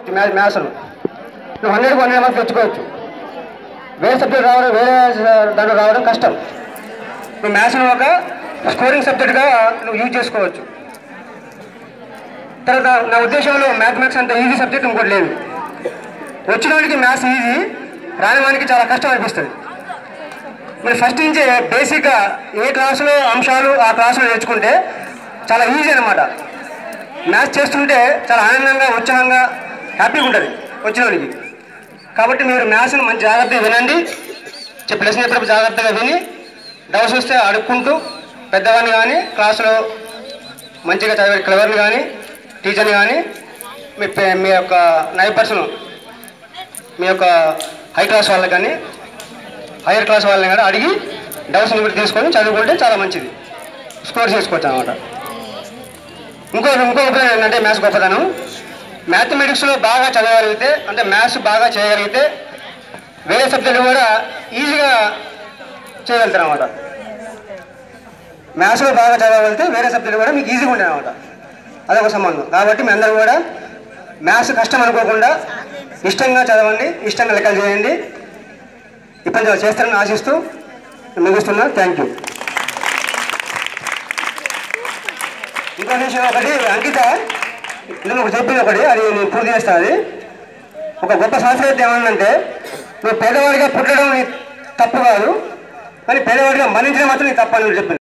మ్యా మ్యాథ్స్ను నువ్వు హండ్రెడ్కి హండ్రెడ్ మార్క్స్ తెచ్చుకోవచ్చు వేరే సబ్జెక్ట్ రావడం వేరే దాంట్లో రావడం కష్టం నువ్వు మ్యాథ్స్ను ఒక స్కోరింగ్ సబ్జెక్ట్గా నువ్వు యూజ్ చేసుకోవచ్చు తర్వాత నా ఉద్దేశంలో మ్యాథమెటిక్స్ అంత ఈజీ సబ్జెక్ట్ ఇంకోటి లేదు వచ్చిన వాడికి మ్యాథ్స్ ఈజీ రాని వానికి చాలా కష్టం అనిపిస్తుంది మరి ఫస్ట్ నుంచే బేసిక్గా ఏ క్లాసులో అంశాలు ఆ క్లాసులో నేర్చుకుంటే చాలా ఈజీ అనమాట మ్యాథ్స్ చేస్తుంటే చాలా ఆనందంగా ఉత్సాహంగా హ్యాపీగా ఉంటుంది వచ్చిన వాడికి కాబట్టి మీరు మ్యాథ్స్ని మంచి జాగ్రత్తగా వినండి చెప్పి లెసన్ చెప్పినప్పుడు జాగ్రత్తగా విని డౌట్స్ వస్తే అడుక్కుంటూ పెద్దవాడిని కానీ క్లాసులో మంచిగా చదివే క్లవర్ని కానీ టీచర్ని కానీ మీ పే- మీ యొక్క నైబర్స్ను మీ యొక్క హై క్లాస్ వాళ్ళని కానీ హైయర్ క్లాస్ వాళ్ళని కానీ అడిగి డౌట్స్ మీరు తీసుకొని చదువుకుంటే చాలా మంచిది స్కోర్ చేసుకోవచ్చు అనమాట ఇంకో ఇంకో ఉపయోగం ఏంటంటే మ్యాథ్స్ గొప్పతనం మ్యాథమెటిక్స్లో బాగా చదవగలిగితే అంటే మ్యాథ్స్ బాగా చేయగలిగితే వేరే సబ్జెక్టు కూడా ఈజీగా చేయగలుగుతారు అనమాట మ్యాథ్స్లో బాగా చదవగలిగితే వేరే సబ్జెక్టు కూడా మీకు ఈజీగా ఉంటాయి అనమాట అదొక సంబంధం కాబట్టి మీ అందరూ కూడా మ్యాథ్స్ కష్టం అనుకోకుండా ఇష్టంగా చదవండి ఇష్టంగా లెక్కలు చేయండి ఇప్పుడు చేస్తారని ఆశిస్తూ ముగిస్తున్నా థ్యాంక్ యూ ఇంకో విషయం ఒకటి అంకిత ఇది నువ్వు చెప్పింది ఒకటి అది నేను పూర్తి చేస్తాను అది ఒక గొప్ప శాస్త్రవేత్త ఏమన్నంటే నువ్వు పేదవాడిగా పుట్టడం నీ తప్పు కాదు కానీ పేదవాడిగా మరణించడం మాత్రం నీ తప్పు అని చెప్పింది